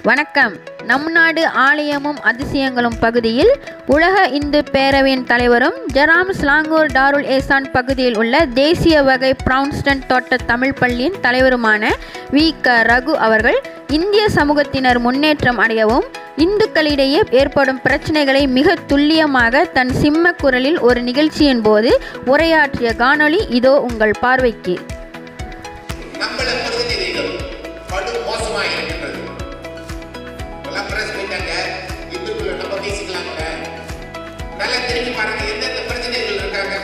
வணக்கம் நம் நாடு ஆலயமும் அதிசயங்களும் பகுதியில் உலக இந்து பேரவையின் தலைவரும் ஜெராம் ஸ்லாங்கூர் டாருல் ஏசான் பகுதியில் உள்ள தேசிய வகை பிரவுன்ஸ்டன் தோட்ட தமிழ் பள்ளியின் தலைவருமான வி க ரகு அவர்கள் இந்திய சமூகத்தினர் முன்னேற்றம் அடையவும் இந்துக்களிடையே ஏற்படும் பிரச்சனைகளை மிக துல்லியமாக தன் சிம்ம குரலில் ஒரு நிகழ்ச்சியின் போது உரையாற்றிய காணொளி இதோ உங்கள் பார்வைக்கு நம்மள பிரதிநிதிகள் படு மோசமாக இருக்கின்றது எல்லாம் பிரஸ் போயிட்டாங்க இந்துக்களை நம்ம பேசிக்கலாங்க நல்லா திரும்பி பாருங்க எந்தெந்த பிரதிநிதிகள் இருக்காங்க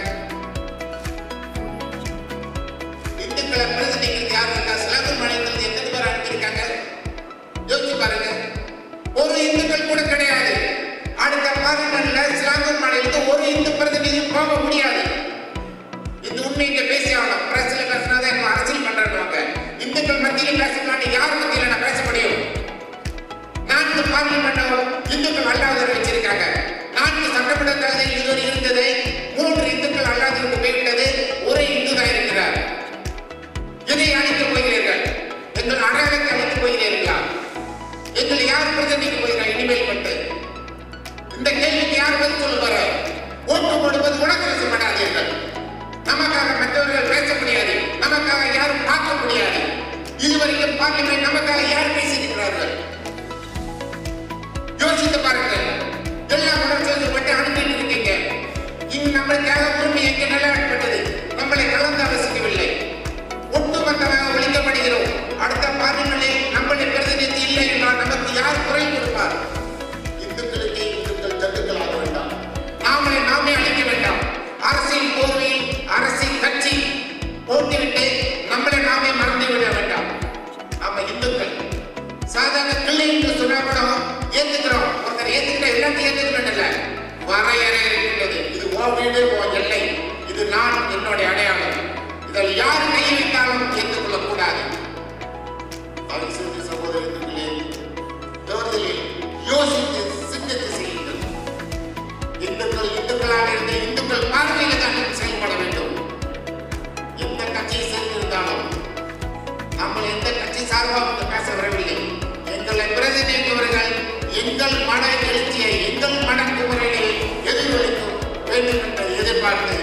இந்துக்களை பிரதிநிதிகள் யார் இருக்கா சிலாபூர் மாநிலத்தில் எத்தனை பேர் அனுப்பியிருக்காங்க யோசிச்சு பாருங்க ஒரு இந்துக்கள் கூட கிடையாது அடுத்த பார்லிமெண்ட்ல சிலாங்கூர் மாநிலத்துக்கு ஒரு இந்து பிரதிநிதி போக முடியாது இந்த உண்மை இங்க பேசி ஆகணும் பிரஸ்ல பேசினாதான் எங்க அரசியல் பண்றாங்க இந்துக்கள் மத்தியில் பேசலாம் யார் மத்தியில் நான் பேச முடியும் நான்கு பார்லிமெண்ட் இந்துக்கள் அல்லாதவர் வச்சிருக்காங்க நான்கு சட்டமன்ற தொகுதியில் இதுவரை இருந்தது மூன்று இந்துக்கள் அல்லாதவருக்கு போய்விட்டது ஒரு இந்து தான் இருக்கிறார் இதை அழைத்து போகிறீர்கள் எங்கள் அடையாளத்தை அழைத்து போகிறீர்களா எங்களை யார் பிரதிநிதிக்க போகிறார் இனிமேல் பட்டு இந்த கேள்விக்கு யார் பதில் சொல்லுவார் ஓட்டு போடுவது உலகம் பண்ணாதீர்கள் நமக்காக மற்றவர்கள் பேச முடியாது நமக்காக யாரும் பார்க்க முடியாது இதுவரைக்கும் பார்லிமெண்ட் நமக்காக யார் பேசியிருக்கிறார்கள் யோசித்து பாருங்கள் எல்லா மனசு பட்டு அனுப்பிட்டு இருக்கீங்க இங்கு நம்மளுக்காக உரிமை எங்க நிலையாட்டப்பட்டது நம்மளை கலந்து அவசியமில்லை ஒட்டுமொத்தமாக ஒழிக்கப்படுகிறோம் அடுத்த பார்லிமெண்டில் நம்மளை பிரதிநிதி இல்லை என்றால் நமக்கு யார் குரல் கொடுப்பார் இந்துக்களுக்கு இந்துக்கள் ஜந்துக்கள் ஆக வேண்டாம் நாமளை நாமே அழிக்க வேண்டாம் அரசியல் போர்வையில் அரசியல் கட்சி போட்டுவிட்டு நம்மளை நாமே மறந்து விட வேண்டாம் நாம இந்துக்கள் சாதாரண கிள்ளை என்று சொன்னா கூட ஏத்துக்கிறோம் ஒருத்தர் ஏத்துக்கிற எல்லாத்தையும் ஏத்துக்கணும் இல்ல வரையறை இருக்கின்றது இது ஓ வீடு ஓ எல்லை இது நான் என்னுடைய அடையாளம் இதில் யார் கை வைத்தாலும் ஏற்றுக்கொள்ளக் கூடாது பரிசுத்த சகோதர இந்துக்களே தேர்தலில் யோசித்து சிந்தித்து செய்யுங்கள் இந்துக்கள் இந்துக்களாக இருந்து இந்துக்கள் பார்வையில் தான் செயல்பட வேண்டும் எந்த கட்சியை சேர்ந்திருந்தாலும் நம்ம எந்த கட்சி சார்பாக இங்கு பேச வரவில்லை எங்களை பிரதிநிதித்தவர்கள் எங்கள் மன எழுச்சியை எங்கள் மன குமரலை எதிர்கொளிக்கும் வேண்டும் என்று எதிர்பார்த்து